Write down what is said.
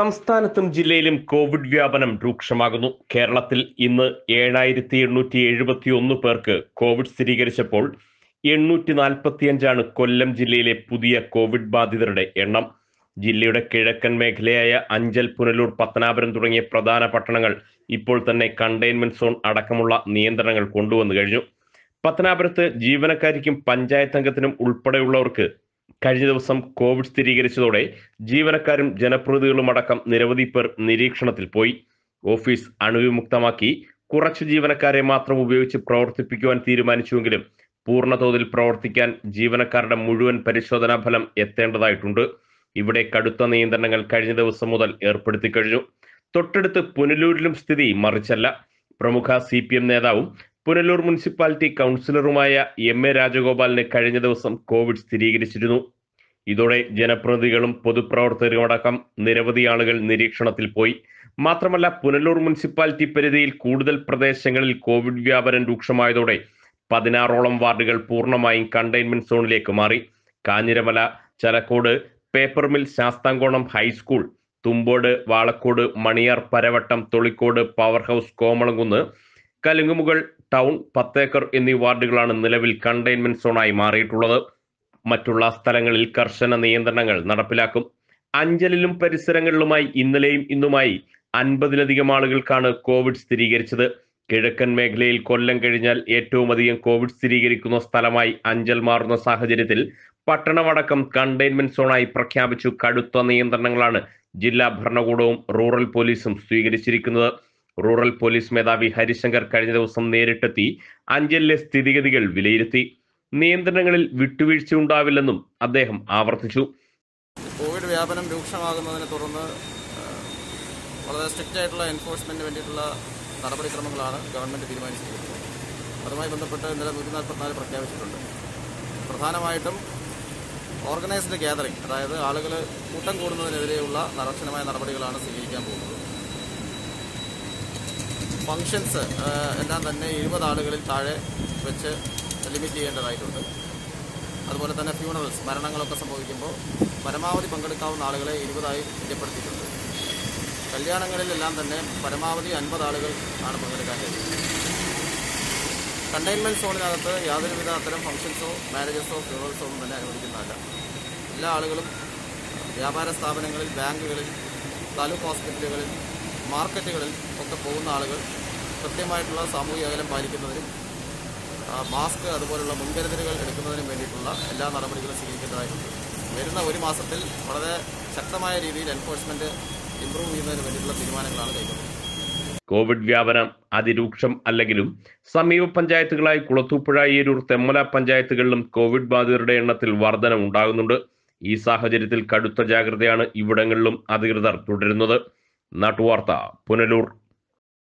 സംസ്ഥാനത്തും ജില്ലയിലും കോവിഡ് വ്യാപനം രൂക്ഷമാകുന്നു കേരളത്തിൽ ഇന്ന് ഏഴായിരത്തി എണ്ണൂറ്റി എഴുപത്തി ഒന്ന് പേർക്ക് കോവിഡ് സ്ഥിരീകരിച്ചപ്പോൾ എണ്ണൂറ്റി നാൽപ്പത്തിയഞ്ചാണ് കൊല്ലം ജില്ലയിലെ പുതിയ കോവിഡ് ബാധിതരുടെ എണ്ണം ജില്ലയുടെ കിഴക്കൻ മേഖലയായ അഞ്ചൽ പുനലൂർ പത്തനാപുരം തുടങ്ങിയ പ്രധാന പട്ടണങ്ങൾ ഇപ്പോൾ തന്നെ കണ്ടെയ്ൻമെന്റ് സോൺ അടക്കമുള്ള നിയന്ത്രണങ്ങൾ കൊണ്ടുവന്നു കഴിഞ്ഞു പത്തനാപുരത്ത് ജീവനക്കാരിക്കും പഞ്ചായത്ത് അംഗത്തിനും ഉൾപ്പെടെയുള്ളവർക്ക് കഴിഞ്ഞ ദിവസം കോവിഡ് സ്ഥിരീകരിച്ചതോടെ ജീവനക്കാരും ജനപ്രതിനിധികളും അടക്കം നിരവധി പേർ നിരീക്ഷണത്തിൽ പോയി ഓഫീസ് അണുവിമുക്തമാക്കി കുറച്ച് ജീവനക്കാരെ മാത്രം ഉപയോഗിച്ച് പ്രവർത്തിപ്പിക്കുവാൻ തീരുമാനിച്ചുവെങ്കിലും പൂർണ്ണതോതിൽ പ്രവർത്തിക്കാൻ ജീവനക്കാരുടെ മുഴുവൻ പരിശോധനാ ഫലം എത്തേണ്ടതായിട്ടുണ്ട് ഇവിടെ കടുത്ത നിയന്ത്രണങ്ങൾ കഴിഞ്ഞ ദിവസം മുതൽ ഏർപ്പെടുത്തി കഴിഞ്ഞു തൊട്ടടുത്ത് പുനലൂരിലും സ്ഥിതി മറിച്ചല്ല പ്രമുഖ സി പി എം നേതാവും പുനലൂർ മുനിസിപ്പാലിറ്റി കൗൺസിലറുമായ എം എ രാജഗോപാലിന് കഴിഞ്ഞ ദിവസം കോവിഡ് സ്ഥിരീകരിച്ചിരുന്നു ഇതോടെ ജനപ്രതിനിധികളും പൊതുപ്രവർത്തകരും അടക്കം നിരവധി ആളുകൾ നിരീക്ഷണത്തിൽ പോയി മാത്രമല്ല പുനലൂർ മുനിസിപ്പാലിറ്റി പരിധിയിൽ കൂടുതൽ പ്രദേശങ്ങളിൽ കോവിഡ് വ്യാപനം രൂക്ഷമായതോടെ പതിനാറോളം വാർഡുകൾ പൂർണ്ണമായും കണ്ടെയ്ൻമെന്റ് സോണിലേക്ക് മാറി Kanjiramala Chalakode paper mill Sasthamkonam high school Thumbode Valakode Maniyar Paravattom Tholicode power house Komalamkunnu Kalungumukal town Pathekkar എന്നീ വാർഡുകളാണ് നിലവിൽ കണ്ടെയ്ൻമെന്റ് സോണായി മാറിയിട്ടുള്ളത് മറ്റുള്ള സ്ഥലങ്ങളിൽ കർശന നിയന്ത്രണങ്ങൾ നടപ്പിലാക്കും അഞ്ചലിലും പരിസരങ്ങളിലുമായി ഇന്നലെയും ഇന്നുമായി അൻപതിലധികം ആളുകൾക്കാണ് കോവിഡ് സ്ഥിരീകരിച്ചത് കിഴക്കൻ മേഖലയിൽ കൊല്ലം കഴിഞ്ഞാൽ ഏറ്റവും അധികം കോവിഡ് സ്ഥിരീകരിക്കുന്ന സ്ഥലമായി അഞ്ചൽ മാറുന്ന സാഹചര്യത്തിൽ പട്ടണമടക്കം കണ്ടെയ്ൻമെന്റ് സോണായി പ്രഖ്യാപിച്ചു കടുത്ത നിയന്ത്രണങ്ങളാണ് ജില്ലാ ഭരണകൂടവും റൂറൽ പോലീസും സ്വീകരിച്ചിരിക്കുന്നത് റൂറൽ പോലീസ് മേധാവി ഹരിശങ്കർ കഴിഞ്ഞ ദിവസം നേരിട്ടെത്തി അഞ്ചലിലെ സ്ഥിതിഗതികൾ വിലയിരുത്തി നിയന്ത്രണങ്ങളിൽ വിട്ടുവീഴ്ച ഉണ്ടാവില്ലെന്നും അദ്ദേഹം ആവർത്തിച്ചു കോവിഡ് വ്യാപനം രൂക്ഷമാകുന്നതിനെ തുടർന്ന് ആ, വളരെ സ്ട്രിക്റ്റ് ആയിട്ടുള്ള എൻഫോഴ്സ്മെന്റിന് വേണ്ടിയിട്ടുള്ള നടപടിക്രമങ്ങളാണ് ഗവൺമെന്റ് തീരുമാനിച്ചിരിക്കുന്നത് അതുമായി ബന്ധപ്പെട്ട് ഇന്നലെ നൂറ്റി നാൽപ്പത്തിനാല് പ്രഖ്യാപിച്ചിട്ടുണ്ട് പ്രധാനമായിട്ടും ഓർഗനൈസ്ഡ് ഗ്യാതറിംഗ് അതായത് ആളുകൾ കൂട്ടം കൂടുന്നതിനെതിരെയുള്ള കർശനമായ നടപടികളാണ് സ്വീകരിക്കാൻ പോകുന്നത് ഫങ്ഷൻസ് എല്ലാം തന്നെ എഴുപത് ആളുകളിൽ താഴെ വെച്ച് ലിമിറ്റ് ചെയ്യേണ്ടതായിട്ടുണ്ട് അതുപോലെ തന്നെ ഫ്യൂണറൽസ് മരണങ്ങളൊക്കെ സംഭവിക്കുമ്പോൾ പരമാവധി പങ്കെടുക്കാവുന്ന ആളുകളെ ഇരുപതായി നിജപ്പെടുത്തിയിട്ടുണ്ട് കല്യാണങ്ങളിലെല്ലാം തന്നെ പരമാവധി അൻപത് ആളുകൾ ആണ് പങ്കെടുക്കാൻ കഴിയുന്നത് കണ്ടെയ്ൻമെന്റ് സോണിനകത്ത് യാതൊരുവിധ അത്തരം ഫംഗ്ഷൻസോ മാരേജസോ ഫ്യൂണറൽസോ ഒന്നും തന്നെ അനുവദിക്കുന്നതല്ല എല്ലാ ആളുകളും വ്യാപാര സ്ഥാപനങ്ങളിൽ ബാങ്കുകളിൽ താലൂക്ക് ഹോസ്പിറ്റലുകളിൽ മാർക്കറ്റുകളിൽ ഒക്കെ പോകുന്ന ആളുകൾ കൃത്യമായിട്ടുള്ള സാമൂഹിക അകലം പാലിക്കുന്നതിനും ആ, മാസ്ക് അതുപോലുള്ള മുൻകരുതലുകൾ എടുക്കുന്നതിനും വേണ്ടിയിട്ടുള്ള എല്ലാ നടപടികളും സ്വീകരിക്കേണ്ടതായിട്ടുണ്ട് വരുന്ന ഒരു മാസത്തിൽ വളരെ ശക്തമായ രീതിയിൽ എൻഫോഴ്സ്മെന്റ് ഇംപ്രൂവ് ചെയ്യുന്നതിന് വേണ്ടിയിട്ടുള്ള തീരുമാനങ്ങളാണ് കൈക്കൊള്ളുന്നത് കോവിഡ് വ്യാപനം അതിരൂക്ഷം അല്ലെങ്കിലും സമീപ പഞ്ചായത്തുകളായി കുളത്തൂപ്പുഴ ഏരൂർ തെമ്മല പഞ്ചായത്തുകളിലും കോവിഡ് ബാധിതരുടെ എണ്ണത്തിൽ വർധന ഉണ്ടാകുന്നുണ്ട് ഈ സാഹചര്യത്തിൽ കടുത്ത ജാഗ്രതയാണ് ഇവിടങ്ങളിലും അധികൃതർ തുടരുന്നത് നാട്ടുവാർത്ത പുനലൂർ